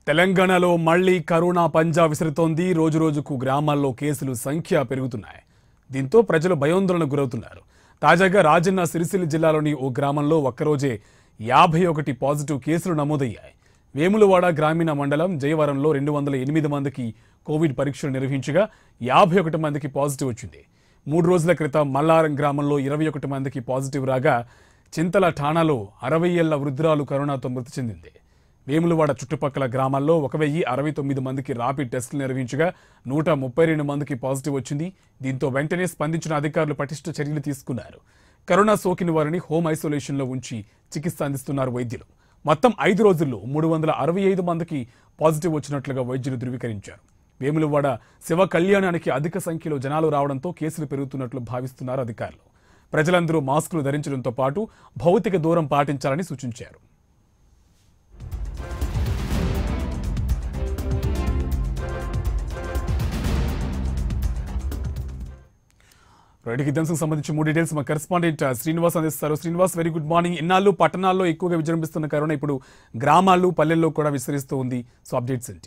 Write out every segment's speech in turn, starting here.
తెలంగాణలో మళ్లీ కరోనా పంజా విసురుతోంది రోజురోజుకు గ్రామాల్లో కేసులు సంఖ్య పెరుగుతున్నాయి దీంతో ప్రజలు భయాందోళనకు గురవుతున్నారు తాజాగా రాజన్న సిరిసిల్ల జిల్లాలోని ఓ గ్రామంలో ఒక్కరోజే యాభై ఒకటి పాజిటివ్ కేసులు నమోదయ్యాయి వేములవాడ గ్రామీణ మండలం జయవరంలో రెండు వందల ఎనిమిది మందికి కోవిడ్ పరీక్షలు నిర్వహించగా యాభై ఒకటి మందికి పాజిటివ్ వచ్చింది మూడు రోజుల క్రితం మల్లారం గ్రామంలో ఇరవై ఒకటి మందికి పాజిటివ్ రాగా చింతల ఠాణాలో అరవై ఏళ్ల వృద్ధురాలు కరోనాతో మృతి చెందింది వేములవాడ చుట్టుపక్కల గ్రామాల్లో ఒక వెయ్యి అరవై తొమ్మిది మందికి ర్యాపిడ్ టెస్టులు నిర్వహించగా నూట ముప్పై రెండు మందికి పాజిటివ్ వచ్చింది దీంతో వెంటనే స్పందించిన అధికారులు పటిష్ట చర్యలు తీసుకున్నారు కరోనా సోకిన వారిని హోమ్ ఐసోలేషన్లో ఉంచి చికిత్స అందిస్తున్నారు వైద్యులు మొత్తం ఐదు రోజుల్లో మూడు వందల అరవై ఐదు మందికి పాజిటివ్ వచ్చినట్లుగా వైద్యులు ధృవీకరించారు వేములవాడ శివ కళ్యాణానికి అధిక సంఖ్యలో జనాలు రావడంతో కేసులు పెరుగుతున్నట్లు భావిస్తున్నారు అధికారులు ప్రజలందరూ మాస్కులు ధరించడంతో పాటు భౌతిక దూరం పాటించాలని సూచించారు రైట్కి ఇదంశం సంబంధించి మూడు డీటెయిల్స్ మా కరెస్పాండెంట్ శ్రీనివాస్ అందిస్తారు శ్రీనివాస్ వెరీ గుడ్ మార్నింగ్ ఇన్నాళ్ళు పట్టణాల్లో ఎక్కువగా విజృంభిస్తున్న కరోనా ఇప్పుడు గ్రామాలు పల్లెల్లో కూడా విస్తరిస్తూ ఉంది సో అప్డేట్స్ ఏంటి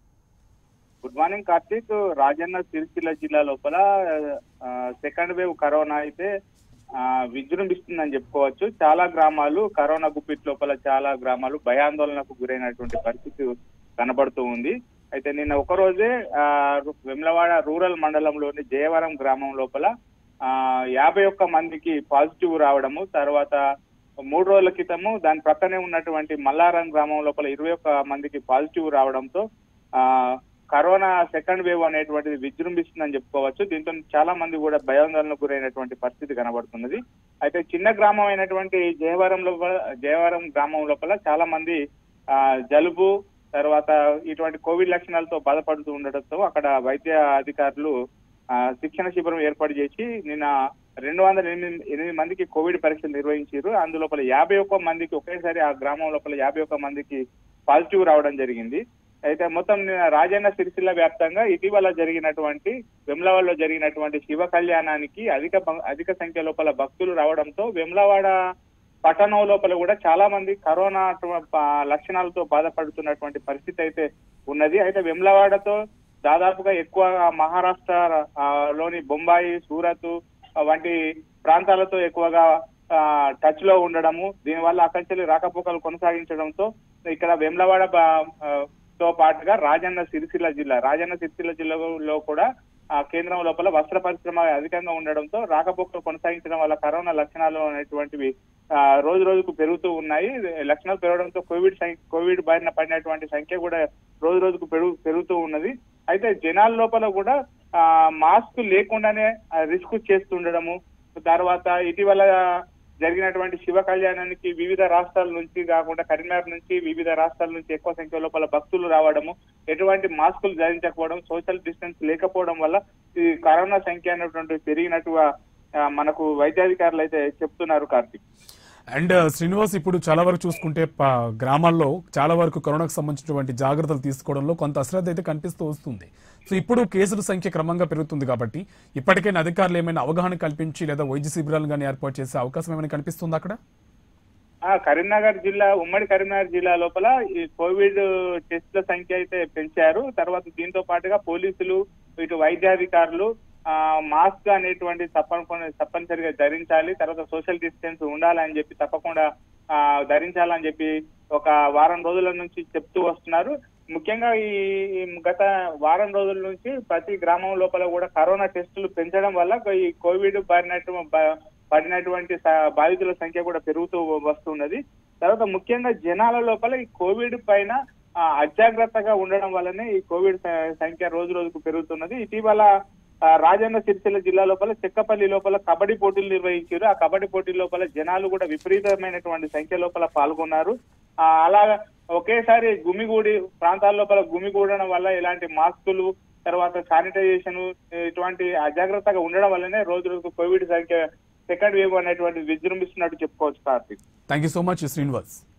గుడ్ మార్నింగ్ కార్తీక్ రాజన్న సిరిసిల్ల జిల్లా లోపల సెకండ్ వేవ్ కరోనా అయితే ఆ, విజృంభిస్తుందని చెప్పుకోవచ్చు చాలా గ్రామాలు కరోనా గుప్పిట్ లోపల చాలా గ్రామాలు భయాందోళనకు గురైనటువంటి పరిస్థితి కనబడుతూ ఉంది అయితే నిన్న ఒక రోజే ఆ, వెమ్లవాడ రూరల్ మండలంలోని జయవరం గ్రామం లోపల ఆ, యాభై ఒక్క మందికి పాజిటివ్ రావడము తర్వాత మూడు రోజుల క్రితము దాని ప్రక్కనే ఉన్నటువంటి మల్లారం గ్రామం లోపల ఇరవై ఒక్క మందికి పాజిటివ్ రావడంతో ఆ కరోనా సెకండ్ వేవ్ అనేటువంటిది విజృంభిస్తుందని చెప్పుకోవచ్చు దీంతో చాలా మంది కూడా భయాందోళనకు గురైనటువంటి పరిస్థితి కనబడుతున్నది అయితే చిన్న గ్రామం అయినటువంటి జయవరం లోపల జయవరం గ్రామం లోపల చాలా మంది ఆ జలుబు తర్వాత ఇటువంటి కోవిడ్ లక్షణాలతో బాధపడుతూ ఉండడంతో అక్కడ వైద్య అధికారులు ఆ, శిక్షణ శిబిరం ఏర్పాటు చేసి నిన్న రెండు వందల ఎనిమిది ఎనిమిది మందికి కోవిడ్ పరీక్షలు నిర్వహించారు అందులోపల యాభై ఒక్క మందికి ఒకేసారి ఆ గ్రామం లోపల యాభై ఒక్క మందికి పాజిటివ్ రావడం జరిగింది అయితే మొత్తం నిన్న రాజన్న సిరిసిల్ల వ్యాప్తంగా ఇటీవల జరిగినటువంటి వెమ్లవాడలో జరిగినటువంటి శివ కళ్యాణానికి అధిక భ- అధిక సంఖ్య లోపల భక్తులు రావడంతో వెమ్లవాడ పట్టణం లోపల కూడా చాలా మంది కరోనా అటు- ప- లక్షణాలతో బాధపడుతున్నటువంటి పరిస్థితి అయితే ఉన్నది అయితే వెమ్లవాడతో దాదాపుగా ఎక్కువ మహారాష్ట్ర ఆ, లోని బొంబాయి సూరత్ ఆ, వంటి ప్రాంతాలతో ఎక్కువగా టచ్ లో ఉండడము దీనివల్ల అక్కడి రాకపోకలు కొనసాగించడంతో ఇక్కడ వెమ్లవాడ బ- ఆ, తో పాటుగా రాజన్న సిరిసిల్ల జిల్లా రాజన్న సిరిసిల్ల జిల్లాలో కూడా ఆ కేంద్రం లోపల వస్త్ర పరిశ్రమ అధికంగా ఉండడంతో రాకపోకలు కొనసాగించడం వల్ల కరోనా లక్షణాలు అనేటువంటివి ఆ, రోజు రోజుకు పెరుగుతూ ఉన్నాయి లక్షణాలు పెరగడంతో కోవిడ్ సంఖ్య కోవిడ్ బారిన పడినటువంటి సంఖ్య కూడా రోజు రోజుకు పెరుగు పెరుగుతూ ఉన్నది అయితే జనాల లోపల కూడా ఆ మాస్క్ లేకుండానే రిస్క్ చేస్తుండడము తర్వాత ఇటీవల జరిగినటువంటి శివ కళ్యాణానికి వివిధ రాష్ట్రాల నుంచి కాకుండా కరీంనగర్ నుంచి వివిధ రాష్ట్రాల నుంచి ఎక్కువ సంఖ్య లోపల భక్తులు రావడము ఎటువంటి మాస్కులు ధరించకపోవడం సోషల్ డిస్టెన్స్ లేకపోవడం వల్ల ఈ కరోనా సంఖ్య అనేటువంటి పెరిగినట్టుగా ఆ, మనకు వైద్యాధికారులు అయితే చెప్తున్నారు కార్తీక్ అండ్ శ్రీనివాస్ ఇప్పుడు చాలా వరకు చూసుకుంటే ప- గ్రామాల్లో చాలా వరకు కరోనాకు సంబంధించినటువంటి జాగ్రత్తలు తీసుకోవడంలో కొంత అశ్రద్ధ అయితే కనిపిస్తూ వస్తుంది సో ఇప్పుడు కేసుల సంఖ్య క్రమంగా పెరుగుతుంది కాబట్టి ఇప్పటికైనా అధికారులు ఏమైనా అవగాహన కల్పించి లేదా వైద్య శిబిరాలు కానీ ఏర్పాటు చేసే అవకాశం ఏమైనా కనిపిస్తుంది అక్కడ ఆ కరీంనగర్ జిల్లా ఉమ్మడి కరీంనగర్ జిల్లా లోపల ఈ కోవిడ్ టెస్ట్ల సంఖ్య అయితే పెంచారు తర్వాత దీంతో పాటుగా పోలీసులు ఇటు వైద్యాధికారులు ఆ మాస్క్ అనేటువంటి తప్పని తప్పనిసరిగా ధరించాలి తర్వాత సోషల్ డిస్టెన్స్ ఉండాలని చెప్పి తప్పకుండా ఆ ధరించాలని చెప్పి ఒక వారం రోజుల నుంచి చెప్తూ వస్తున్నారు ముఖ్యంగా ఈ ఈ గత వారం రోజుల నుంచి ప్రతి గ్రామం లోపల కూడా కరోనా టెస్టులు పెంచడం వల్ల ఈ కోవిడ్ బారినట్టు బ- పడినటువంటి స- బాధితుల సంఖ్య కూడా పెరుగుతూ వస్తున్నది తర్వాత ముఖ్యంగా జనాల లోపల ఈ కోవిడ్ పైన ఆ, అజాగ్రత్తగా ఉండడం వల్లనే ఈ కోవిడ్ స- సంఖ్య రోజు రోజుకు పెరుగుతున్నది ఇటీవల ఆ, రాజన్న సిరిసిల్ల జిల్లా లోపల చెక్కపల్లి లోపల కబడ్డీ పోటీలు నిర్వహించారు ఆ కబడ్డీ పోటీ లోపల జనాలు కూడా విపరీతమైనటువంటి సంఖ్య లోపల పాల్గొన్నారు ఆ, అలా ఒకేసారి గుమిగూడి ప్రాంతాల లోపల గుమిగూడడం వల్ల ఇలాంటి మాస్కులు తర్వాత శానిటైజేషన్ ఇటువంటి అజాగ్రత్తగా ఉండడం వల్లనే రోజు రోజుకు కోవిడ్ సంఖ్య సెకండ్ వేవ్ అనేటువంటి విజృంభిస్తున్నట్టు చెప్పుకోవచ్చు Karthik thank you so much Srinivas